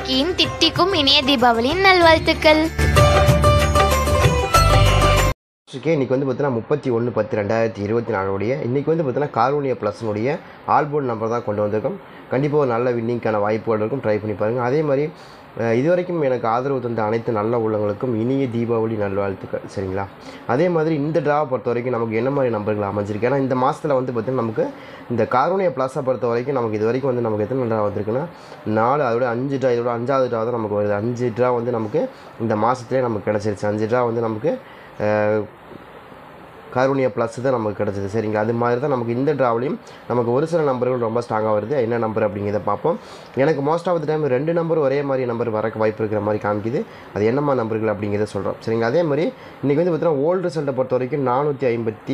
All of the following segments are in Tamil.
ராக்கியின் தித்திக்கும் இனிய தீபாவளியின் நல்வாழ்த்துக்கள் ஓகே இன்றைக்கி வந்து பார்த்தீங்கன்னா முப்பத்தி ஒன்று பத்து ரெண்டாயிரத்தி இருபத்தி நாலுடைய இன்றைக்கி வந்து பார்த்தீங்கன்னா கார்வோனியா ப்ளஸ்னுடைய ஆல்போர்ட் நம்பர் தான் கொண்டு வந்திருக்கோம் கண்டிப்பாக ஒரு நல்ல வின்னிங்க்கான வாய்ப்புகள் இருக்கும் ட்ரை பண்ணி பாருங்கள் அதே மாதிரி அஹ், இதுவரைக்கும் எனக்கு ஆதரவு தந்த அனைத்து நல்ல உள்ளவங்களுக்கும் இனிய தீபாவளி நல்வாழ்த்துக்கள் சரிங்களா அதே மாதிரி இந்த ட்ராவை பொறுத்த வரைக்கும் நமக்கு என்ன மாதிரி நம்பர்கள் அமைஞ்சிருக்கு ஏன்னா இந்த மாதத்தில் வந்து பார்த்திங்கன்னா நமக்கு இந்த கார்வோனியா ப்ளஸை பொறுத்த வரைக்கும் நமக்கு இது வரைக்கும் வந்து நமக்கு எத்தனை ட்ரா வந்திருக்குன்னா நாலு அதோட அஞ்சு ட்ரா இதோட அஞ்சாவது ட்ரா தான் நமக்கு வருது அஞ்சு ட்ரா வந்து நமக்கு இந்த மாதத்துலேயே நமக்கு கிடச்சிருச்சு அஞ்சு ட்ரா வந்து நமக்கு அஹ், கார்போனியா ப்ளஸ் தான் நமக்கு கிடச்சிது சரிங்களா அது மாதிரி தான் நமக்கு இந்த ட்ராவலையும் நமக்கு ஒரு சில நம்பர்கள் ரொம்ப ஸ்ட்ராங்காக வருது என்ன நம்பர் அப்படிங்கிறத பார்ப்போம் எனக்கு மோஸ்ட் ஆஃப் த டைம் ரெண்டு நம்பர் ஒரே மாதிரி நம்பர் வரக்கு வாய்ப்பு இருக்கிற மாதிரி காமிக்குது அது என்னம்மா நம்பர்கள் அப்படிங்கிறத சொல்கிறோம் சரிங்களா அதே மாதிரி இன்றைக்கி வந்து பார்த்தீங்கன்னா ஓல்டு ரிசல்ட்டை பொறுத்த வரைக்கும் நானூற்றி ஐம்பத்தி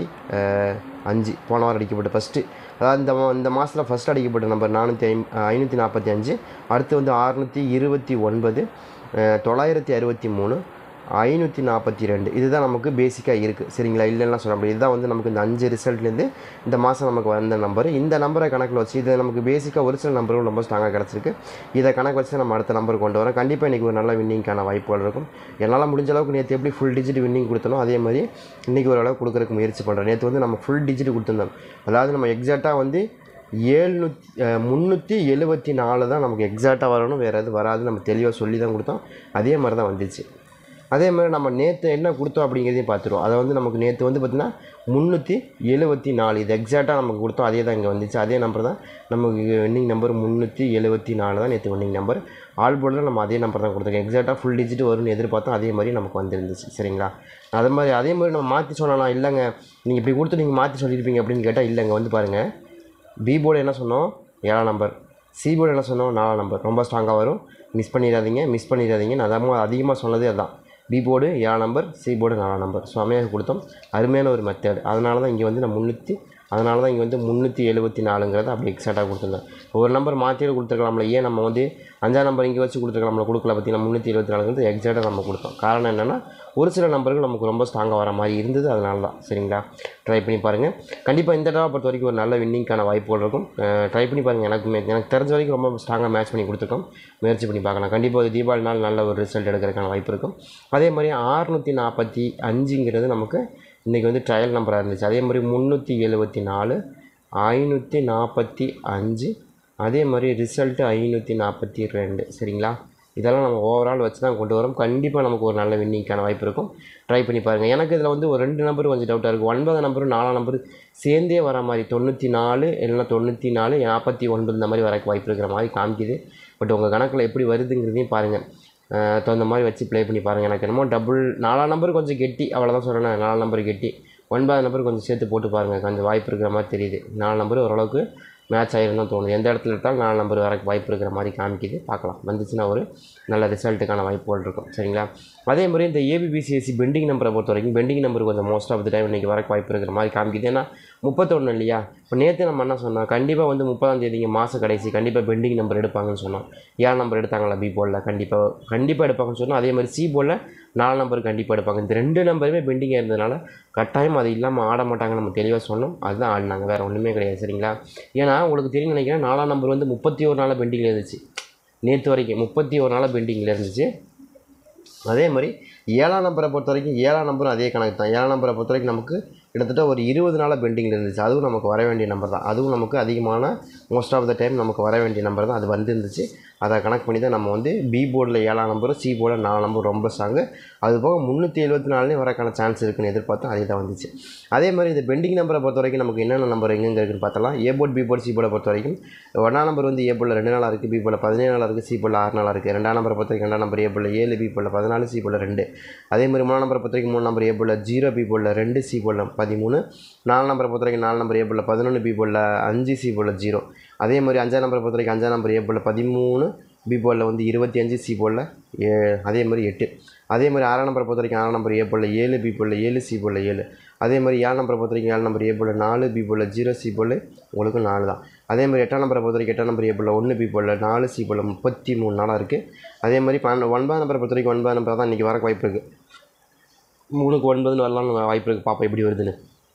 அஞ்சு போன வாரம் அடிக்கப்பட்ட ஃபஸ்ட்டு அதாவது இந்த மா- இந்த மாதத்தில் ஃபஸ்ட் அடிக்கப்பட்ட நம்பர் நானூற்றி ஐம் ஐநூற்றி நாற்பத்தி அஞ்சு அடுத்து வந்து அறுநூற்றி இருபத்தி ஒன்பது அஹ், தொள்ளாயிரத்தி அறுபத்தி மூணு ஐநூற்றி நாற்பத்தி ரெண்டு இதுதான் நமக்கு பேசிக்காக இருக்குது சரிங்களா இல்லைன்னா சொல்ல முடியாது இதுதான் வந்து நமக்கு இந்த அஞ்சு ரிசல்ட்லேருந்து இந்த மாதம் நமக்கு வந்த நம்பர் இந்த நம்பரை கணக்கில் வச்சு இது நமக்கு பேசிக்காக ஒரு சில நம்பரும் ரொம்ப ஸ்ட்ராங்காக கிடச்சிருக்கு இதை கணக்கு வச்சு நம்ம அடுத்த நம்பர் கொண்டு வரோம் கண்டிப்பாக இன்றைக்கி ஒரு நல்ல வின்னிங்க்கான வாய்ப்புகள் இருக்கும் என்னால் முடிஞ்ச அளவுக்கு நேற்று எப்படி ஃபுல் டிஜிட் வின்னிங் கொடுத்தனோ அதே மாதிரி இன்றைக்கி ஓரளவு கொடுக்குறதுக்கு முயற்சி பண்ணுறேன் நேற்று வந்து நம்ம ஃபுல் டிஜிட் கொடுத்துருந்தோம் அதாவது நம்ம எக்ஸாக்டாக வந்து ஏழ்நூற்றி முந்நூற்றி எழுபத்தி நாலு தான் நமக்கு எக்ஸாக்டாக வரணும் வேறு எதுவும் வராது நம்ம தெளிவாக சொல்லி தான் கொடுத்தோம் அதே மாதிரி தான் வந்துச்சு அதே மாதிரி நம்ம நேற்று என்ன கொடுத்தோம் அப்படிங்கிறதையும் பார்த்துருவோம் அதை வந்து நமக்கு நேற்று வந்து பார்த்திங்கன்னா முந்நூற்றி எழுபத்தி நாலு இது எக்ஸாக்டாக நமக்கு கொடுத்தோம் அதே தான் இங்கே வந்துச்சு அதே நம்பர் தான் நமக்கு வின்னிங் நம்பர் முந்நூற்றி எழுபத்தி நாலு தான் நேற்று வின்னிங் நம்பர் ஆல் போர்டில் நம்ம அதே நம்பர் தான் கொடுத்துருக்கோம் எக்ஸாக்டாக ஃபுல் டிஜிட் வரும்னு எதிர்பார்த்தோம் அதே மாதிரி நமக்கு வந்துருந்துச்சு சரிங்களா அதே மாதிரி அதே மாதிரி நம்ம மாற்றி சொன்னலாம் இல்லைங்க நீங்கள் இப்படி கொடுத்து நீங்கள் மாற்றி சொல்லியிருப்பீங்க அப்படின்னு கேட்டால் இல்லைங்க வந்து பாருங்கள் பி போர்டு என்ன சொன்னோம் ஏழாம் நம்பர் சி போர்டு என்ன சொன்னோம் நாலாம் நம்பர் ரொம்ப ஸ்ட்ராங்காக வரும் மிஸ் பண்ணிடாதீங்க மிஸ் பண்ணிடாதீங்க நான் அதிகமாக அதிகமாக சொன்னதே அதான் பி போர்டு ஏழாம் நம்பர் சி போர்டு நாலாம் நம்பர் ஸோ அமையாக கொடுத்தோம் அருமையான ஒரு மெத்தட் அதனால தான் இங்கே வந்து நான் முந்நூற்றி அதனால தான் இங்கே வந்து முந்நூற்றி எழுபத்தி நாலுங்கிறத அப்படி எக்ஸாக்டாக கொடுத்துருந்தேன் ஒரு நம்பர் மாற்றியே கொடுத்துருக்கலாம்ல ஏன் நம்ம வந்து அஞ்சாம் நம்பர் இங்கே வச்சு கொடுத்துருக்கலாம்ல கொடுக்கல பார்த்தீங்கன்னா முந்நூற்றி எழுபத்தி நாலுங்கிறது எக்ஸாக்டாக நம்ம கொடுத்தோம் காரணம் என்னென்னா ஒரு சில நம்பர்கள் நமக்கு ரொம்ப ஸ்ட்ராங்காக வர மாதிரி இருந்தது அதனால தான் சரிங்களா ட்ரை பண்ணி பாருங்கள் கண்டிப்பாக இந்த தடவை பொறுத்த வரைக்கும் ஒரு நல்ல வின்னிங்க்கான வாய்ப்புகள் இருக்கும் ட்ரை பண்ணி பாருங்கள் எனக்கு மே- எனக்கு தெரிஞ்ச வரைக்கும் ரொம்ப ஸ்ட்ராங்காக மேட்ச் பண்ணி கொடுத்துருக்கோம் முயற்சி பண்ணி பார்க்கலாம் கண்டிப்பாக ஒரு தீபாவளி நாள் நல்ல ஒரு ரிசல்ட் எடுக்கிறதுக்கான வாய்ப்பு இருக்கும் அதே மாதிரி ஆறுநூற்றி நாற்பத்தி அஞ்சுங்கிறது நமக்கு இன்றைக்கி வந்து ட்ரையல் நம்பராக இருந்துச்சு அதே மாதிரி முந்நூற்றி எழுபத்தி நாலு ஐநூற்றி நாற்பத்தி அஞ்சு அதே மாதிரி ரிசல்ட்டு ஐநூற்றி நாற்பத்தி ரெண்டு சரிங்களா இதெல்லாம் நம்ம ஓவரால் வச்சு தான் கொண்டு வரோம் கண்டிப்பாக நமக்கு ஒரு நல்ல வின்னிங்க்கான வாய்ப்பு இருக்கும் ட்ரை பண்ணி பாருங்கள் எனக்கு இதில் வந்து ஒரு ரெண்டு நம்பர் கொஞ்சம் டவுட்டாக இருக்குது ஒன்பது நம்பரும் நாலாம் நம்பர் சேர்ந்தே வர மாதிரி தொண்ணூற்றி நாலு இல்லைன்னா தொண்ணூற்றி நாலு நாற்பத்தி ஒன்பது இந்த மாதிரி வரக்கு வாய்ப்பு இருக்கிற மாதிரி காமிக்குது பட் உங்கள் கணக்கில் எப்படி வருதுங்கிறதையும் பாருங்கள் அஹ் தகுந்த மாதிரி வச்சு ப்ளே பண்ணி பாருங்கள் எனக்கு என்னமோ டபுள் நாலாம் நம்பர் கொஞ்சம் கெட்டி அவ்வளோதான் சொல்கிறேன் நாலாம் நம்பர் கெட்டி ஒன்பது நம்பர் கொஞ்சம் சேர்த்து போட்டு பாருங்கள் கொஞ்சம் வாய்ப்பு இருக்கிற மாதிரி தெரியுது நாலு நம்பர் ஓரளவுக்கு மேட்ச் ஆகிரும் தான் தோணுது எந்த இடத்துல எடுத்தாலும் நாலு நம்பர் வரக்கு வாய்ப்பு இருக்கிற மாதிரி காமிக்குது பார்க்கலாம் வந்துச்சுன்னா ஒரு நல்ல ரிசல்ட்டுக்கான வாய்ப்புகள் இருக்கும் சரிங்களா அதே மாதிரி இந்த ஏபிபிசிஎஸ்சி பெண்டிங் நம்பரை பொறுத்த வரைக்கும் பெண்டிங் நம்பர் கொஞ்சம் மோஸ்ட் ஆஃப் த டைம் இன்றைக்கி வரக்கு வாய்ப்பு இருக்கிற மாதிரி காமிக்குது ஏன்னா முப்பத்தொன்று இல்லையா இப்போ நேற்று நம்ம என்ன சொன்னோம் கண்டிப்பாக வந்து முப்பதாம் தேதிங்க மாத கடைசி கண்டிப்பாக பெண்டிங் நம்பர் எடுப்பாங்கன்னு சொன்னோம் ஏழு நம்பர் எடுத்தாங்களா பி போர்டில் கண்டிப்பாக கண்டிப்பாக எடுப்பாங்கன்னு சொன்னோம் அதே மாதிரி சி போர்டில் நாலு நம்பர் கண்டிப்பாக எடுப்பாங்க இந்த ரெண்டு நம்பருமே பெண்டிங்காக இருந்ததுனால கட்டாயம் அது இல்லாமல் ஆட மாட்டாங்க நம்ம தெளிவாக சொன்னோம் அதுதான் ஆடினாங்க வேறு ஒன்றுமே கிடையாது சரிங்களா ஏன்னா உங்களுக்கு தெரியும் நினைக்கிறேன் நாலாம் நம்பர் வந்து முப்பத்தி ஒரு நாளாக பெண்டிங்கில் இருந்துச்சு நேற்று வரைக்கும் முப்பத்தி ஒரு நாளாக பெண்டிங்கில் இருந்துச்சு அதே மாதிரி ஏழாம் நம்பரை பொறுத்த வரைக்கும் ஏழாம் நம்பரும் அதே கணக்கு தான் ஏழாம் நம்பரை பொறுத்த வரைக்கும் நமக்கு கிட்டத்தட்ட ஒரு இருபது நாளாக பெண்டிங்கில் இருந்துச்சு அதுவும் நமக்கு வர வேண்டிய நம்பர் தான் அதுவும் நமக்கு அதிகமான மோஸ்ட் ஆஃப் த டைம் நமக்கு வர வேண்டிய நம்பர் தான் அது வந்துருந்துச்சு அதை கணக்கு பண்ணி தான் நம்ம வந்து பி போர்டில் ஏழாம் நம்பரும் சி போர்டில் நாலு நம்பர் ரொம்ப ஸ்ட்ராங்கு அது போக முந்நூற்றி எழுபத்தி நாலுலேயும் வரக்கான சான்ஸ் இருக்குன்னு எதிர்பார்த்தோம் அதே தான் வந்துச்சு அதே மாதிரி இந்த பெண்டிங் நம்பரை பொறுத்த வரைக்கும் நமக்கு என்னென்ன நம்பர் எங்கெங்க இருக்குன்னு பார்த்தலாம் A board B board C போர்டை பொறுத்த வரைக்கும் ஒன்றாம் நம்பர் வந்து ஏ போர்டில் ரெண்டு நாளாக இருக்குது பி போர்டில் பதினேழு நாளாக இருக்குது சி போர்டில் ஆறு நாளாக இருக்குது ரெண்டாம் நம்பரை பொறுத்த வரைக்கும் ரெண்டாம் நம்பர் ஏ போர்டில் ஏழு பி போர்டில் பதினாலு சி போர்டில் ரெண்டு அதே மாதிரி மூணாம் நம்பரை பொறுத்த வரைக்கும் மூணு நம்பர் ஏ போர்டில் ஜீரோ பி போர்டில் ரெண்டு சி போர்டில் பதிமூணு நாலு நம்பரை பொறுத்த வரைக்கும் நாலு நம்பர் ஏ போர்டில் பதினொன்று பி போர்டில் அஞ்சு சி போர்டில் ஜீரோ அதே மாதிரி அஞ்சாம் நம்பரை பொறுத்த வரைக்கும் அஞ்சாம் நம்பர் ஏ போர்டில் பதிமூணு பி போர்டில் வந்து இருபத்தி அஞ்சு சி போர்டில் ஏ அதே மாதிரி எட்டு அதே மாதிரி ஆறாம் நம்பரை பொறுத்த வரைக்கும் ஆறாம் நம்பர் ஏ போர்டில் ஏழு பி போர்டில் ஏழு சி போர்டில் ஏழு அதே மாதிரி ஏழு நம்பரை பொறுத்த வரைக்கும் ஏழு நம்பர் ஏ போர்டில் நாலு பி போர்டில் ஜீரோ சி போர்டில் உங்களுக்கு நாலு தான் அதே மாதிரி எட்டாம் நம்பரை பொறுத்த வரைக்கும் எட்டாம் நம்பர் ஏ போர்டில் ஒன்று பி போர்டில் நாலு சி போர்டில் முப்பத்தி மூணு நாளாக இருக்குது அதே மாதிரி பன்னெண்டு ஒன்பதாம் நம்பரை பொறுத்த வரைக்கும் ஒன்பதாம் நம்பர் தான் இன்றைக்கி வரக்கு வாய்ப்பு இருக்குது மூணுக்கு ஒன்பதுன்னு வரலாம்னு வாய்ப்பு இருக்குது பாப்பா எப்படி வருதுன்னு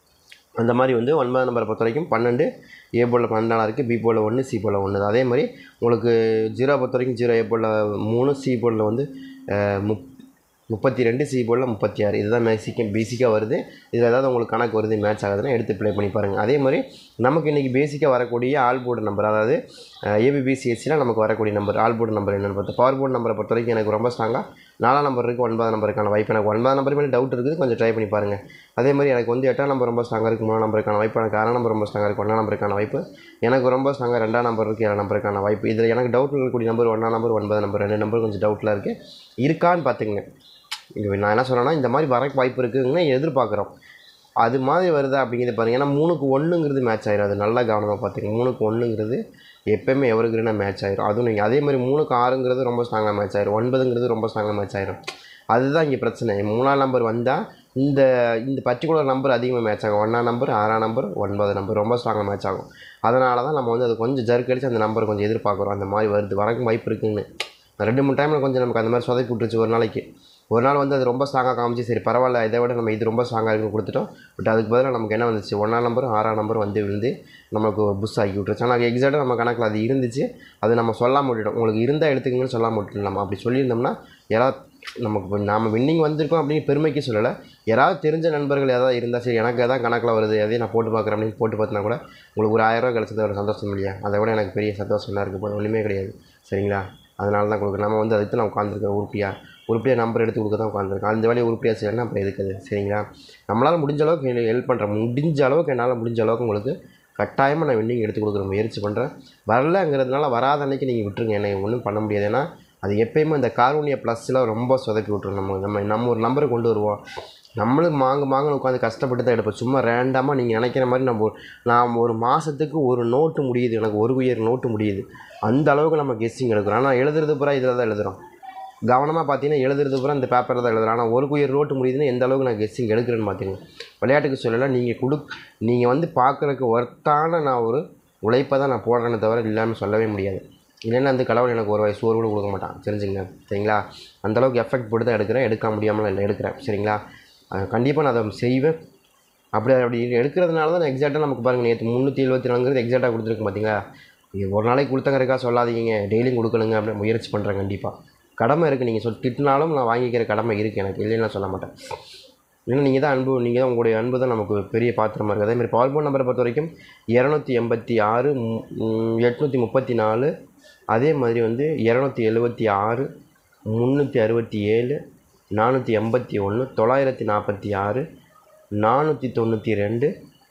அந்த மாதிரி வந்து ஒன்பதாம் நம்பரை பொறுத்த வரைக்கும் பன்னெண்டு ஏ போலில் பன்னெண்டாக இருக்குது பி போலில் ஒன்று சி போலில் ஒன்று அதே மாதிரி உங்களுக்கு ஜீரோ பொறுத்த வரைக்கும் ஜீரோ ஏ போலில் மூணு சி போலில் வந்து அஹ், முப் முப்பத்தி ரெண்டு சி போலில் முப்பத்தி ஆறு இதுதான் பேசிக்காக பேசிக்காக வருது இதில் ஏதாவது உங்களுக்கு கணக்கு வருது மேட்ச் ஆகுதுன்னா எடுத்து ப்ளே பண்ணி பாருங்கள் அதே மாதிரி நமக்கு இன்றைக்கி பேசிக்காக வரக்கூடிய ஆல் போர்டு நம்பர் அதாவது ஏபிபிசிஎஸ்சியில் நமக்கு வரக்கூடிய நம்பர் ஆல் போர்டு நம்பர் என்னென்னு பார்த்தா பவர் போர்டு நம்பரை பொறுத்த வரைக்கும் எனக்கு ரொம்ப ஸ்ட்ராங்காக நாலாம் நம்பர் இருக்குது ஒன்பதாம் நம்பருக்கான வாய்ப்பு எனக்கு ஒன்பதாம் நம்பர் மேலே டவுட் இருக்குது கொஞ்சம் ட்ரை பண்ணி பாருங்கள் அதே மாதிரி எனக்கு வந்து எட்டாம் நம்பர் ரொம்ப ஸ்ட்ராங்காக இருக்குது மூணாம் நம்பருக்கான வாய்ப்பு எனக்கு ஆறாம் நம்பர் ரொம்ப ஸ்ட்ராங்காக இருக்குது ஒன்றாம் நம்பருக்கான வாய்ப்பு எனக்கு ரொம்ப ஸ்ட்ராங்காக ரெண்டாம் நம்பர் இருக்குது ஏழாம் நம்பருக்கான வாய்ப்பு இதில் எனக்கு டவுட் இருக்கக்கூடிய நம்பர் ஒன்றாம் நம்பர் ஒன்பதாம் நம்பர் ரெண்டு நம்பர் கொஞ்சம் டவுட்டில் இருக்குது இருக்கான்னு பார்த்துங்க இங்கே நான் என்ன சொல்கிறேன்னா இந்த மாதிரி வர வாய்ப்பு இருக்குதுன்னு எதிர்பார்க்குறோம் அது மாதிரி வருதா அப்படிங்கிறது பாருங்கள் ஏன்னா மூணுக்கு ஒன்றுங்கிறது மேட்ச் ஆயிரும் அது நல்லா கவனமாக பார்த்துங்க மூணுக்கு ஒன்றுங்கிறது எப்போயுமே எவருக்குன்னா மேட்ச் ஆயிரும் அதுவும் நீங்கள் அதே மாதிரி மூணுக்கு ஆறுங்கிறது ரொம்ப ஸ்ட்ராங்காக மேட்ச் ஆயிரும் ஒன்பதுங்கிறது ரொம்ப ஸ்ட்ராங்காக மேட்ச் ஆயிரும் அதுதான் இங்கே பிரச்சனை மூணாம் நம்பர் வந்தால் இந்த இந்த பர்டிகுலர் நம்பர் அதிகமாக மேட்ச் ஆகும் ஒன்றாம் நம்பர் ஆறாம் நம்பர் ஒன்பது நம்பர் ரொம்ப ஸ்ட்ராங்காக மேட்ச் ஆகும் அதனால தான் நம்ம வந்து அது கொஞ்சம் ஜர்க் அடிச்சு அந்த நம்பர் கொஞ்சம் எதிர்பார்க்குறோம் அந்த மாதிரி வருது வரக்கும் வாய்ப்பு இருக்குன்னு ரெண்டு மூணு டைமில் கொஞ்சம் நமக்கு அந்த மாதிரி சொதப்பி விட்டுருச்சு ஒரு நாளைக்கு ஒரு நாள் வந்து அது ரொம்ப ஸ்ட்ராங்காக காமிச்சு சரி பரவாயில்ல இதை விட நம்ம இது ரொம்ப ஸ்ட்ராங்காக இருக்குன்னு கொடுத்துட்டோம் பட் அதுக்கு பதிலாக நமக்கு என்ன வந்துச்சு ஒன்றாம் நம்பரும் ஆறாம் நம்பரும் வந்து விழுந்து நமக்கு புஷ் ஆக்கி விட்டுருச்சு ஆனால் எக்ஸாக்டாக நம்ம கணக்கில் அது இருந்துச்சு அது நம்ம சொல்லாம விட்டுட்டோம் உங்களுக்கு இருந்தால் எடுத்துக்கங்கன்னு சொல்லாம விட்டுட்டோம் நம்ம அப்படி சொல்லியிருந்தோம்னா யாராவது நமக்கு இப்போ நாம் வின்னிங் வந்திருக்கோம் அப்படின்னு பெருமைக்கு சொல்லலை யாராவது தெரிஞ்ச நண்பர்கள் ஏதாவது இருந்தால் சரி எனக்கு எதாவது கணக்கில் வருது எதையும் நான் போட்டு பார்க்குறேன் அப்படின்னு போட்டு பார்த்தினா கூட உங்களுக்கு ஒரு ஆயிரரூவா கிடச்சது ஒரு சந்தோஷம் இல்லையா அதை விட எனக்கு பெரிய சந்தோஷம் தான் இருக்குது போல ஒன்றுமே கிடையாது சரிங்களா அதனால தான் கொடுக்குறேன் நம்ம வந்து அதுக்கு தான் நான் உட்காந்துருக்கேன் உருப்படியாக உருப்படியாக நம்பர் எடுத்து கொடுக்க தான் உட்காந்துருக்கேன் அந்த வேலையை உருப்படியாக செய்யணும் அப்புறம் எதுக்குது சரிங்களா நம்மளால் முடிஞ்ச அளவுக்கு ஹெல்ப் பண்ணுறேன் முடிஞ்ச அளவுக்கு என்னால் முடிஞ்ச அளவுக்கு உங்களுக்கு கட்டாயமாக நான் வின்னிங் எடுத்து கொடுக்குற முயற்சி பண்ணுறேன் வரலங்கிறதுனால வராத அன்னைக்கு நீங்கள் விட்டுருங்க என்னை ஒன்றும் பண்ண முடியாது ஏன்னா அது எப்பயுமே இந்த கார்போனியா ப்ளஸ்ஸில் ரொம்ப சொதப்பி விட்ரும் நம்ம நம்ம நம்ம ஒரு நம்பரை கொண்டு வருவோம் நம்மளும் மாங்கு மாங்கன்னு உட்காந்து கஷ்டப்பட்டு தான் எடுப்போம் சும்மா ரேண்டமாக நீங்கள் நினைக்கிற மாதிரி நம்ம ஒரு- நான் ஒரு மாதத்துக்கு ஒரு நோட்டு முடியுது எனக்கு ஒரு உயர் நோட்டு முடியுது அந்த அளவுக்கு நம்ம கெஸ்ஸிங் எடுக்கிறோம் ஆனால் எழுதுறது பூரா இதில் தான் எழுதுகிறோம் கவனமாக பார்த்தீங்கன்னா எழுதுறது பூரா இந்த பேப்பரில் தான் எழுதுறோம் ஆனால் ஒரு குயர் நோட்டு முடியுதுன்னா எந்த அளவுக்கு நான் கெஸ்ஸிங் எடுக்கிறேன்னு பார்த்தீங்க விளையாட்டுக்கு சொல்லலை நீங்கள் கொடு நீங்கள் வந்து பார்க்குறதுக்கு ஒர்த்தான நான் ஒரு உழைப்பை தான் நான் போடுறேன்னு தவிர இல்லைன்னு சொல்லவே முடியாது இல்லைன்னா அந்த கடவுள் எனக்கு ஒரு வயசு சோறு கூட கொடுக்க மாட்டான் தெரிஞ்சுங்க சரிங்களா அந்த அளவுக்கு எஃபெக்ட் போட்டு தான் எடுக்கிறேன் எடுக்க முடியாமல் இல்லை எடுக்கிறேன் சரிங்களா கண்டிப்பாக நான் அதை செய்வேன் அப்படி அப்படி எடுக்கிறதுனால தான் எக்ஸாக்டாக நமக்கு பாருங்கள் நேற்று முந்நூற்றி எழுபத்தி நாலுங்கிறது எக்ஸாக்டாக கொடுத்துருக்கு பார்த்தீங்களா இது ஒரு நாளைக்கு கொடுத்தங்கிறக்கா சொல்லாதீங்க டெய்லியும் கொடுக்கணுங்க அப்படின்னு முயற்சி பண்ணுறேன் கண்டிப்பாக கடமை இருக்குது நீங்கள் சொல் திட்டினாலும் நான் வாங்கிக்கிற கடமை இருக்குது எனக்கு இல்லைன்னு நான் சொல்ல மாட்டேன் ஏன்னா நீங்கள் தான் அன்பு நீங்கள் தான் உங்களுடைய அன்பு தான் நமக்கு பெரிய பாத்திரமா இருக்குது அதேமாதிரி பவர் போன் நம்பரை பொறுத்த வரைக்கும் இரநூத்தி எண்பத்தி ஆறு எட்நூற்றி முப்பத்தி நாலு அதே மாதிரி வந்து இரநூத்தி எழுபத்தி ஆறு முந்நூற்றி அறுபத்தி ஏழு நானூற்றி எண்பத்தி ஒன்று தொள்ளாயிரத்தி நாற்பத்தி ஆறு நானூற்றி தொண்ணூற்றி ரெண்டு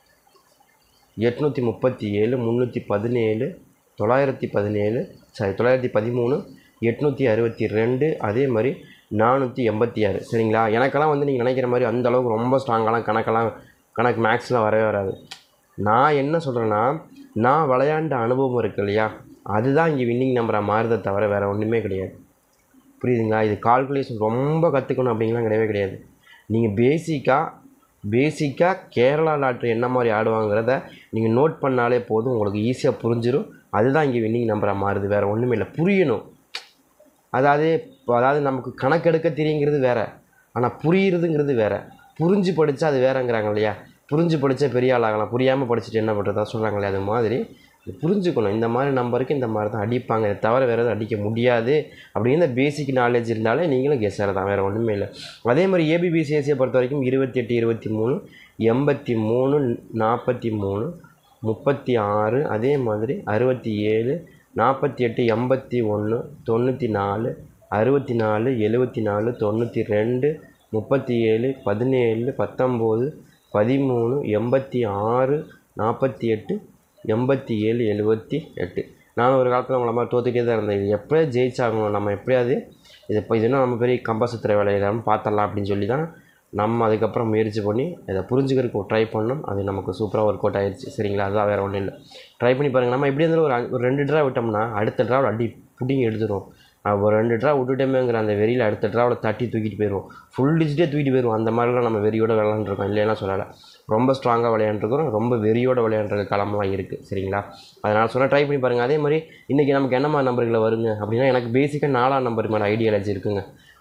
எட்நூற்றி முப்பத்தி ஏழு முந்நூற்றி பதினேழு தொள்ளாயிரத்தி பதினேழு சாரி தொள்ளாயிரத்தி பதிமூணு எட்நூற்றி அறுபத்தி ரெண்டு அதே மாதிரி நானூற்றி எண்பத்தி ஆறு சரிங்களா எனக்கெல்லாம் வந்து நீங்கள் நினைக்கிற மாதிரி அந்த அளவுக்கு ரொம்ப ஸ்ட்ராங்காலாம் கணக்கெல்லாம் கணக்கு மேக்ஸ்லாம் வரவே வராது நான் என்ன சொல்கிறேன்னா நான் விளையாண்ட அனுபவம் இருக்கு இல்லையா அதுதான் இங்கே வின்னிங் நம்பராக மாறுதே தவிர வேறு ஒன்றுமே கிடையாது புரியுதுங்களா இது கால்குலேஷன் ரொம்ப கற்றுக்கணும் அப்படிங்கலாம் கிடையவே கிடையாது நீங்கள் பேசிக்காக பேசிக்காக கேரளா லாட்ரி என்ன மாதிரி ஆடுவாங்கிறத நீங்கள் நோட் பண்ணாலே போதும் உங்களுக்கு ஈஸியாக புரிஞ்சிடும் அதுதான் இங்கே வின்னிங் நம்பராக மாறுது வேறு ஒன்றுமே இல்லை புரியணும் அதாவது இப்போ அதாவது நமக்கு கணக்கெடுக்க தெரியுங்கிறது வேறு ஆனால் புரியுறதுங்கிறது வேறு புரிஞ்சு படித்தா அது வேறங்கிறாங்க இல்லையா புரிஞ்சு படித்தா பெரிய ஆள் ஆகலாம் புரியாமல் படிச்சுட்டு என்ன பண்ணுறதா சொல்கிறாங்க இல்லையா அது மாதிரி இது புரிஞ்சுக்கணும் இந்த மாதிரி நம்பருக்கு இந்த மாதிரி தான் அடிப்பாங்க இதை தவிர வேறு எதுவும் அடிக்க முடியாது அப்படின்னு பேசிக் நாலேஜ் இருந்தாலே நீங்களும் கெஸ்ஸர் தான் வேறு ஒன்றுமே இல்லை அதே மாதிரி ஏபிபிசிஎஸ்சியை பொறுத்த வரைக்கும் இருபத்தி எட்டு இருபத்தி மூணு எண்பத்தி மூணு நாற்பத்தி மூணு முப்பத்தி ஆறு அதே மாதிரி அறுபத்தி ஏழு நாற்பத்தி எட்டு எண்பத்தி ஒன்று தொண்ணூற்றி நாலு அறுபத்தி நாலு எழுபத்தி நாலு தொண்ணூற்றி ரெண்டு முப்பத்தி ஏழு பதினேழு பத்தொம்போது பதிமூணு எண்பத்தி ஆறு நாற்பத்தி எட்டு எண்பத்தி ஏழு எழுபத்தி எட்டு நான் ஒரு காலத்தில் உங்களை மாதிரி தோத்துக்கிட்டே தான் இருந்தேன் இது எப்படியா ஜெயிச்சாகணும் நம்ம எப்படியாவது இது இப்போ இது என்ன நம்ம பெரிய கம்பசத்திர வேலையிலாமல் பார்த்துடலாம் அப்படின்னு சொல்லி தான் நம்ம அதுக்கப்புறம் முயற்சி பண்ணி இதை புரிஞ்சுக்கிறதுக்கு ட்ரை பண்ணோம் அது நமக்கு சூப்பராக ஒர்க் அவுட் ஆயிடுச்சு சரிங்களா அதுதான் வேறு ஒன்றும் இல்லை ட்ரை பண்ணி பாருங்கள் நம்ம எப்படி இருந்தாலும் ஒரு அஞ்சு- ஒரு ரெண்டு ட்ரா விட்டோம்னா அடுத்த ட்ராவில் அடி புடிங்கி எடுத்துரும் நான் ஒரு ரெண்டு ட்ரா விட்டுட்டோமேங்கிற அந்த வெறியில் அடுத்த ட்ராவில் தட்டி தூக்கிட்டு போயிடுவோம் ஃபுல் டிஜிட்டே தூக்கிட்டு போயிடுவோம் அந்த மாதிரிலாம் நம்ம வெறியோட விளாண்டுருக்கோம் இல்லைன்னா சொல்லலை ரொம்ப ஸ்ட்ராங்காக விளையாண்டுருக்கிறோம் ரொம்ப வெறியோட விளையாண்டுற காலம்லாம் இருக்குது சரிங்களா அதனால் சொன்னால் ட்ரை பண்ணி பாருங்கள் அதே மாதிரி இன்றைக்கி நமக்கு என்ன மாதிரி நம்பர்களை வருங்க அப்படின்னா எனக்கு பேசிக்காக நாலாம் நம்பர் மேலே ஐடியாலஜி இருக்குங்க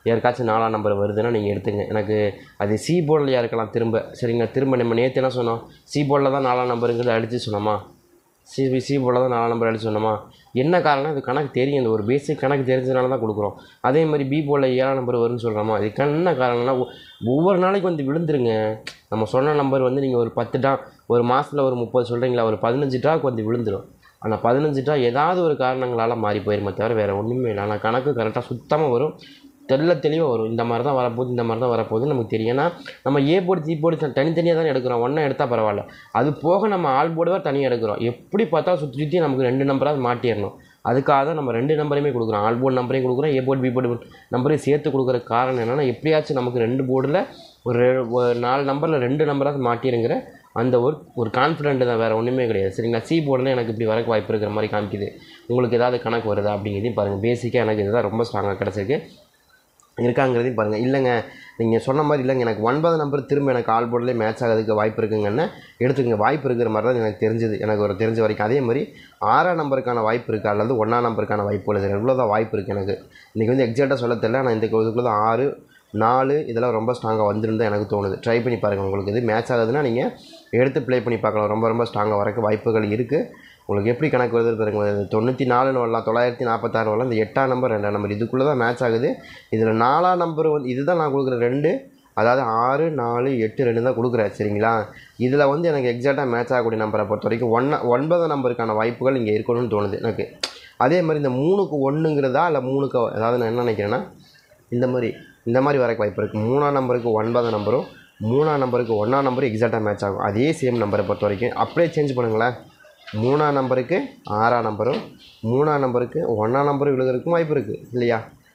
யாருக்காச்சும் நாலாம் நம்பர் வருதுன்னா நீங்கள் எடுத்துங்க எனக்கு அது சி போர்டில் இருக்கலாம் திரும்ப சரிங்க திரும்ப நம்ம நேற்று என்ன சொன்னோம் சி போர்டில் தான் நாலாம் நம்பருங்கிறது அடித்து சொன்னோமா சி சி போர்டில் தான் நாலாம் நம்பர் அடித்து சொன்னோமா என்ன காரணம் இது கணக்கு தெரியும் இந்த ஒரு பேசிக் கணக்கு தெரிஞ்சதுனால தான் கொடுக்குறோம் அதே மாதிரி பி போர்டில் ஏழாம் நம்பர் வரும்னு சொல்கிறோமா இதுக்கு என்ன காரணம்னா ஒ- ஒவ்வொரு நாளைக்கு வந்து விழுந்துருங்க நம்ம சொன்ன நம்பர் வந்து நீங்கள் ஒரு பத்து டா ஒரு மாதத்தில் ஒரு முப்பது சொல்கிறீங்களா ஒரு பதினஞ்சு டாக்கு வந்து விழுந்துடும் அந்த பதினஞ்சு டா ஏதாவது ஒரு காரணங்களால் மாறி போயிருமே தவிர வேறு ஒன்றுமே இல்லை ஆனால் கணக்கு கரெக்டாக சுத்தமாக வரும் தெள்ள தெளிவாக வரும் இந்த மாதிரி தான் வரப்போகுது இந்த மாதிரி தான் வரப்போகுது நமக்கு தெரியும் ஏன்னா நம்ம ஏ போர்டு சி போர்டு தனித்தனியாக தானே எடுக்கிறோம் ஒன்றா எடுத்தால் பரவாயில்ல அது போக நம்ம ஆல் போர்டுவாக தனியாக எடுக்கிறோம் எப்படி பார்த்தா சுற்றி சுற்றி நமக்கு ரெண்டு நம்பராவது மாட்டிடணும் அதுக்காக தான் நம்ம ரெண்டு நம்பரையுமே கொடுக்குறோம் ஆல் போர்டு நம்பரையும் கொடுக்குறோம் ஏ போர்டு பி போர்டு நம்பரையும் சேர்த்து கொடுக்குற காரணம் என்னென்னா எப்படியாச்சும் நமக்கு ரெண்டு போர்டில் ஒரு ரெ- ஒரு நாலு நம்பரில் ரெண்டு நம்பராவது மாட்டிருங்கிற அந்த ஒரு ஒரு கான்ஃபிடென்ட் தான் வேறு ஒன்றுமே கிடையாது சரிங்களா சி போர்டில் எனக்கு இப்படி வரக்கு வாய்ப்பு இருக்கிற மாதிரி காமிக்குது உங்களுக்கு ஏதாவது கணக்கு வருதா அப்படிங்கிறதையும் பாருங்கள் பேசிக்காக எனக்கு இதுதான் ரொம்ப ஸ்ட்ராங்காக கிடச்சிருக்கு இருக்காங்கிறதையும் பாருங்கள் இல்லைங்க நீங்கள் சொன்ன மாதிரி இல்லைங்க எனக்கு ஒன்பது நம்பர் திரும்ப எனக்கு ஆல் போர்டிலே மேட்ச் ஆகிறதுக்கு வாய்ப்பு இருக்குங்கன்னு எடுத்துக்கங்க வாய்ப்பு இருக்கிற மாதிரி தான் எனக்கு தெரிஞ்சது எனக்கு ஒரு தெரிஞ்ச வரைக்கும் அதே மாதிரி ஆறாம் நம்பருக்கான வாய்ப்பு இருக்குது அல்லது ஒன்றாம் நம்பருக்கான வாய்ப்பு இல்லை இவ்வளோ தான் வாய்ப்பு இருக்குது எனக்கு இன்றைக்கி வந்து எக்ஸாக்டாக சொல்ல தெரியல ஆனால் இந்த இதுக்குள்ளே தான் ஆறு நாலு இதெல்லாம் ரொம்ப ஸ்ட்ராங்காக வந்துருந்து எனக்கு தோணுது ட்ரை பண்ணி பாருங்கள் உங்களுக்கு இது மேட்ச் ஆகுதுன்னா நீங்கள் எடுத்து ப்ளே பண்ணி பார்க்கலாம் ரொம்ப ரொம்ப ஸ்ட்ராங்காக வரக்கு வாய்ப்புகள் இருக்குது உங்களுக்கு எப்படி கணக்கு வருது பாருங்க தொண்ணூற்றி நாலுன்னு வரலாம் தொள்ளாயிரத்தி நாற்பத்தாறு வரலாம் இந்த எட்டாம் நம்பர் ரெண்டாம் நம்பர் இதுக்குள்ளே தான் மேட்ச் ஆகுது இதில் நாலாம் நம்பர் வந்து இதுதான் நான் கொடுக்குற ரெண்டு அதாவது ஆறு நாலு எட்டு ரெண்டு தான் கொடுக்குறேன் சரிங்களா இதில் வந்து எனக்கு எக்ஸாக்டாக மேட்ச் ஆகக்கூடிய நம்பரை பொறுத்த வரைக்கும் ஒன்றா ஒன்பது நம்பருக்கான வாய்ப்புகள் இங்கே இருக்கணும்னு தோணுது எனக்கு அதே மாதிரி இந்த மூணுக்கு ஒன்றுங்கிறதா இல்லை மூணுக்கு அதாவது நான் என்ன நினைக்கிறேன்னா இந்த மாதிரி இந்த மாதிரி வரக்கு வாய்ப்பு இருக்குது மூணாம் நம்பருக்கு ஒன்பதாம் நம்பரும் மூணாம் நம்பருக்கு ஒன்றாம் நம்பரும் எக்ஸாக்டாக மேட்ச் ஆகும் அதே சேம் நம்பரை பொறுத்த வரைக்கும் அப்படியே சேஞ்ச் பண்ணுங்களேன் மூணாம் நம்பருக்கு ஆறாம் நம்பரும் மூணாம் நம்பருக்கு ஒன்றாம் நம்பரும் விழுகிறதுக்கும் வாய்ப்பு இருக்குது இல்லையா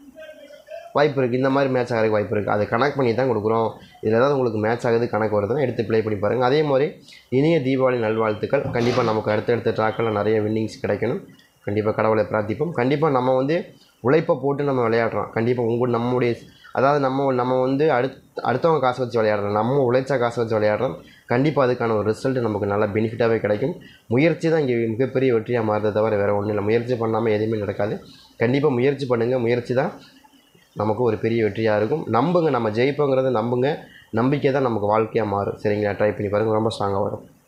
வாய்ப்பு இருக்குது இந்த மாதிரி மேட்ச் ஆகிறதுக்கு வாய்ப்பு இருக்குது அதை கனெக்ட் பண்ணி தான் கொடுக்குறோம் இதில் ஏதாவது உங்களுக்கு மேட்ச் ஆகுது கணக்கு வருதுன்னா எடுத்து ப்ளே பண்ணி பாருங்கள் அதே மாதிரி இனிய தீபாவளி நல்வாழ்த்துக்கள் கண்டிப்பாக நமக்கு அடுத்தடுத்த ட்ராக்கில் நிறைய வின்னிங்ஸ் கிடைக்கணும் கண்டிப்பாக கடவுளை பிரார்த்திப்போம் கண்டிப்பாக நம்ம வந்து உழைப்பை போட்டு நம்ம விளையாடுறோம் கண்டிப்பாக உங்கள் நம்முடைய அதாவது நம்ம நம்ம வந்து அடுத் அடுத்தவங்க காசு வச்சு விளையாடுறோம் நம்ம உழைச்சா காசு வச்சு விளையாடுறோம் கண்டிப்பாக அதுக்கான ஒரு ரிசல்ட் நமக்கு நல்ல பெனிஃபிட்டாகவே கிடைக்கும் முயற்சி தான் இங்கே மிகப்பெரிய வெற்றியாக மாறுறதை தவிர வேறு ஒன்றும் இல்லை முயற்சி பண்ணாமல் எதுவுமே நடக்காது கண்டிப்பாக முயற்சி பண்ணுங்கள் முயற்சி தான் நமக்கு ஒரு பெரிய வெற்றியாக இருக்கும் நம்புங்க நம்ம ஜெயிப்போங்கிறத நம்புங்க நம்பிக்கை தான் நமக்கு வாழ்க்கையாக மாறும் சரிங்களா ட்ரை பண்ணி பாருங்கள் ரொம்ப ஸ்ட்ராங்காக வரும்